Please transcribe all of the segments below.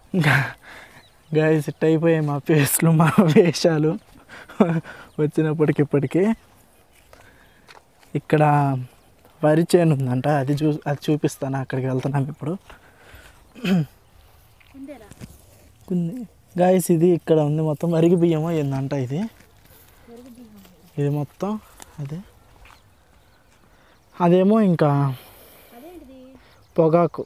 Guys it అయిపోయాయి మా ఫేస్లు మా వేషాలు వచ్చినప్పటికి ఇప్పటికి ఇక్కడ వరి చేను ఉందంట అది చూ అది చూపిస్తాను అక్కడికి వెళ్తున్నాం ఇప్పుడు గాయస్ ఇది ఇక్కడ ఉంది మొత్తం వరిగి బియ్యమో ఏందంట ఇది ఇది మొత్తం అదే అదేమో ఇంకా పొగాకు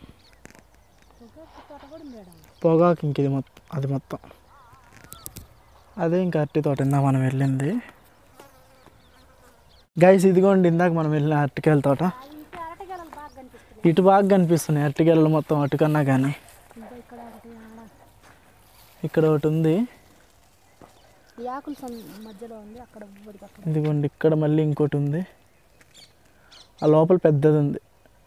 పొగాకు ఇంక ఇది మొత్తం అది మొత్తం అదే ఇంకా అరటి తోట ఇందాక మనం వెళ్ళింది గైస్ ఇదిగోండి ఇందాక మనం వెళ్ళిన అరటికాయల తోట ఇటు బాగా కనిపిస్తున్నాయి అరటికాయలు మొత్తం అటుకన్నా కానీ ఇక్కడ ఒకటి ఉంది ఈ ఆకులు సన్ మధ్యలో ఉంది అక్కడ ఊరి పక్కన ఇదిగోండి ఇక్కడ మళ్ళీ ఇంకోటి ఉంది ఆ లోపల పెద్దది ఉంది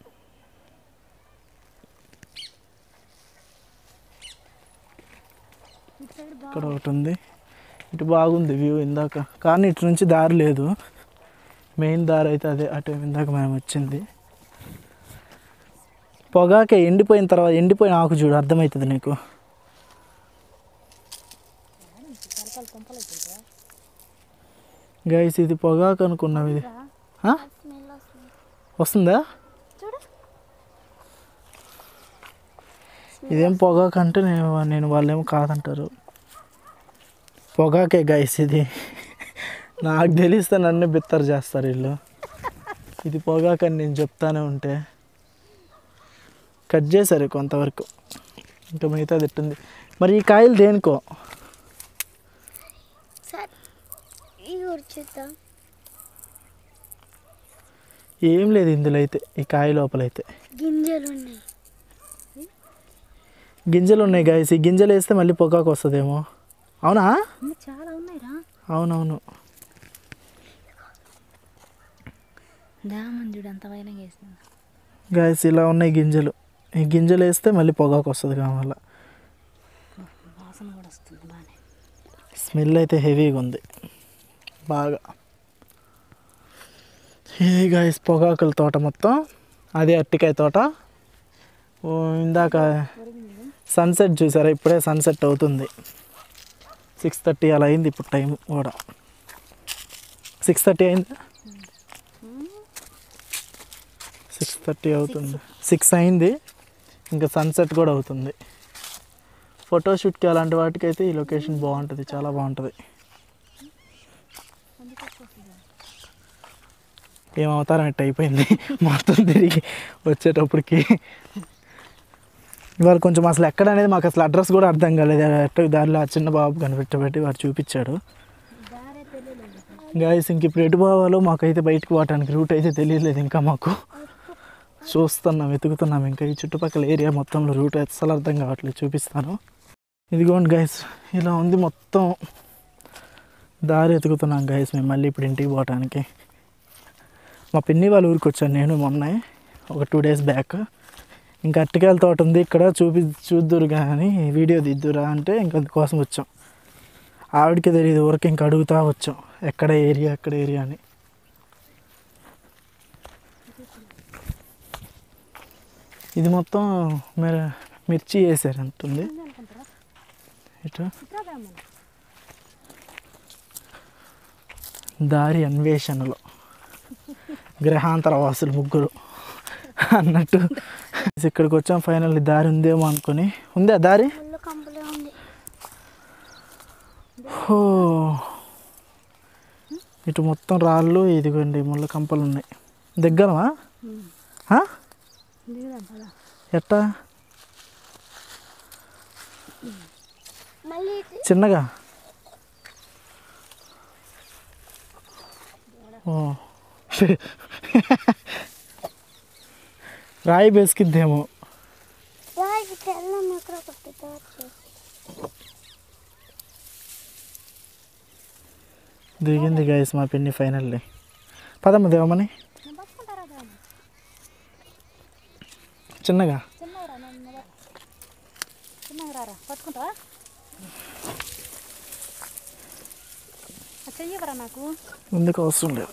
ఇటు సైడ్ బా ఇక్కడ ఒకటి ఉంది ఇటు బాగుంది వ్యూ ఇందాక కానీ ఇటు నుంచి దారి లేదు మెయిన్ దారి అయితే అదే అటు ఇందాక మనం వచ్చింది పొగాకే ఎండిపోయిన తర్వాత ఎండిపోయిన ఆకు చూడు అర్థమవుతుంది నీకు తలకాలు కొంపలు అయిపోయిందా గైస్ ఇది పొగాకు అనుకున్నాం ఇది ఆ? స్మెల్ వస్తుంది వస్తుందా చూడు ఇదేం పొగాకు అంటే నేను నేను వాళ్ళేమో కాదంటారు పొగాకే గైస్ ఇది నాకు తెలిస్తే నన్ను బిత్తరు చేస్తారు వీళ్ళు ఇది పొగాకు అని నేను చెప్తానే ఉంటే కట్ చేశారు కొంతవరకు ఇంకా మిగతా తిట్టుంది మరి ఈ కాయలు దేనికో సార్ ఈ చూద్దాం ఏం లేదు ఇందులో అయితే ఈ కాయ లోపలైతే గింజలు ఉన్నాయి గింజలు ఉన్నాయి గాయస్ ఈ గింజలు వేస్తే మళ్ళీ పొగాకు వస్తుందేమో అవునా చాలా ఉన్నాయి రా అవునవును దామని చూడు అంత వైనంగా వేసింది గాయస్ ఇలా ఉన్నాయి గింజలు ఈ గింజలు వేస్తే మళ్ళీ పొగాకు వస్తుంది కావాల వాసన కూడా వస్తుంది బాగానే స్మెల్ అయితే హెవీగా ఉంది బాగా ఇది గాయస్ పొగాకుల తోట మొత్తం అదే అట్టికాయ తోట ఓ, ఇందాక సన్సెట్ చూసారా ఇప్పుడే సన్సెట్ అవుతుంది సిక్స్ థర్టీ అలా అయింది ఇప్పుడు టైం కూడా సిక్స్ థర్టీ అయింది సిక్స్ థర్టీ అవుతుంది సిక్స్ అయింది ఇంకా సన్సెట్ కూడా అవుతుంది ఫోటోషూట్కి అలాంటి వాటికి అయితే ఈ లొకేషన్ బాగుంటుంది చాలా బాగుంటుంది ఏమవుతారన్నట్టు అయిపోయింది మొత్తం తిరిగి వచ్చేటప్పటికి ఇవాళ కొంచెం అసలు ఎక్కడ అనేది మాకు అసలు అడ్రస్ కూడా అర్థం కాలేదు ఎట్ట దారిలో ఆ చిన్న బాబు కనిపెట్టబెట్టి వాడు చూపించాడు దారే తెలియలేదు గాయస్ ఇంక ఇప్పుడు ఎటు పోవాలో మాకైతే బయటకు పోవటానికి రూట్ అయితే తెలియలేదు ఇంకా మాకు చూస్తున్నాం వెతుకుతున్నాం ఇంకా ఈ చుట్టుపక్కల ఏరియా మొత్తంలో రూట్ అసలు అర్థం కావట్లేదు చూపిస్తాను ఇదిగోండి గైస్ ఇలా ఉంది మొత్తం దారి ఎతుకుతున్నాం గైస్ మేము మళ్ళీ ఇప్పుడు ఇంటికి పోవటానికి మా పిన్ని వాళ్ళ ఊరికి వచ్చాను నేను మొన్న ఒక టూ డేస్ బ్యాక్ ఇంకా అరటికాయల తోట ఉంది ఇక్కడ చూపి చూద్దురు కానీ వీడియో దిద్దురా అంటే ఇంకా అందుకోసం వచ్చాం ఆవిడకి తెలియదు ఊరికి ఇంకా అడుగుతా వచ్చాం ఎక్కడ ఏరియా ఎక్కడ ఏరియా అని ఇది మొత్తం మీరు మిర్చి వేసారు అంటుంది అనుకుంటారా ఇటు చిత్రాగ్రామం దారి అన్వేషణలో గ్రహాంతర వాసులు ముగ్గురు అన్నట్టు ఇక్కడికి వచ్చాం ఫైనల్ దారి ఉందేమో అనుకొని ఉందా దారి ముళ్ళ కంపలే ఉంది హో ఇటు మొత్తం రాళ్ళు ఇదిగోండి ముళ్ళ కంపలు ఉన్నాయి దగ్గరమా ఆ? దిగుదాం పదా ఎట్టా మళ్ళీ చిన్నగా ఓ రాయి బెసికిద్దేమో రాయి తెల్ల ఎక్కడ కొట్టి దిగింది గైస్ మా పిన్ని ఫైనల్లీ పదమ్మ దేవమని పట్టుకుంటారా దాన్ని చిన్నగా చిన్నగా రా నన్ను మొదలు. చిన్నగా రారా పట్టుకుంటావా చెయ్యవరా నాకు ముందుకు అవసరం లేదు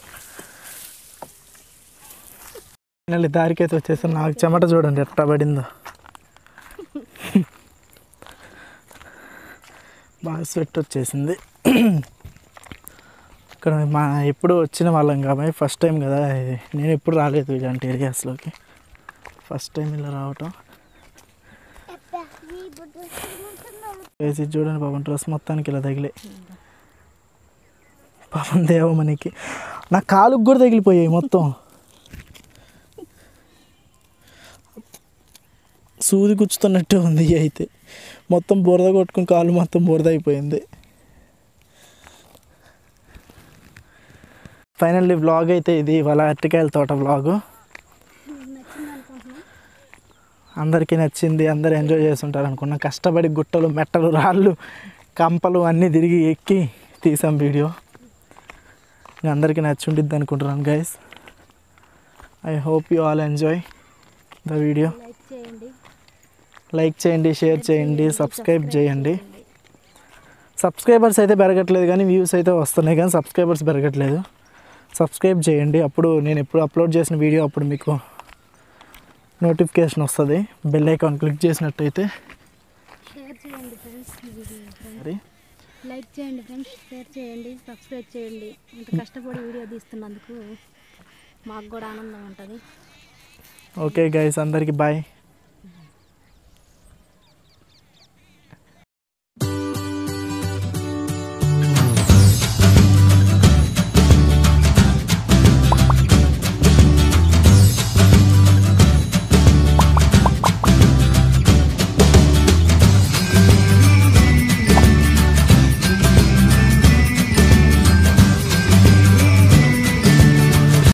ఫైనల్లీ దారికైతే వచ్చేసి నాకు చెమట చూడండి ఎట్లా పడిందో బాగా స్వెట్ వచ్చేసింది ఇక్కడ మా ఎప్పుడు వచ్చిన వాళ్ళం కాబట్టి ఫస్ట్ టైం కదా ఇది. నేను ఎప్పుడు రాలేదు ఇలాంటి ఏరియాస్లోకి ఫస్ట్ టైం ఇలా రావటం వేసి చూడండి పాపం డ్రెస్ మొత్తానికి ఇలా తగిలే పాపం దేవమణికి నా కాలుకు కూడా తగిలిపోయాయి మొత్తం సూది గుచ్చుతున్నట్టే ఉంది ఇవి అయితే మొత్తం బురద కొట్టుకుని కాలు మొత్తం బురద అయిపోయింది ఫైనల్లీ వ్లాగ్ అయితే ఇది ఇవాళ అరటికాయల తోట వ్లాగు నచ్చింది అనుకుంటున్నాను అందరికీ నచ్చింది అందరు ఎంజాయ్ చేస్తుంటారు అనుకున్నా కష్టపడి గుట్టలు మెట్టలు రాళ్ళు కంపలు అన్నీ తిరిగి ఎక్కి తీసాం వీడియో ఇంకా అందరికీ నచ్చి ఉండిద్ది అనుకుంటున్నాను guys I hope you all enjoy the video like చేయండి లైక్ చేయండి షేర్ చేయండి సబ్స్క్రైబ్ చేయండి సబ్స్క్రైబర్స్ అయితే పెరగట్లేదు కానీ వ్యూస్ అయితే వస్తున్నాయి కానీ సబ్స్క్రైబర్స్ పెరగట్లేదు సబ్స్క్రైబ్ చేయండి అప్పుడు నేను ఎప్పుడు అప్లోడ్ చేసిన వీడియో అప్పుడు మీకు నోటిఫికేషన్ వస్తుంది బెల్ ఐకాన్ క్లిక్ చేసినట్టయితే షేర్ చేయండి ఫ్రెండ్స్ మరి లైక్ చేయండి ఫ్రెండ్స్ షేర్ చేయండి సబ్స్క్రైబ్ చేయండి ఇంత కష్టపడి వీడియో తీస్తున్నందుకు మాకు కూడా ఆనందం ఉంటుంది ఓకే గైస్ అందరికీ బాయ్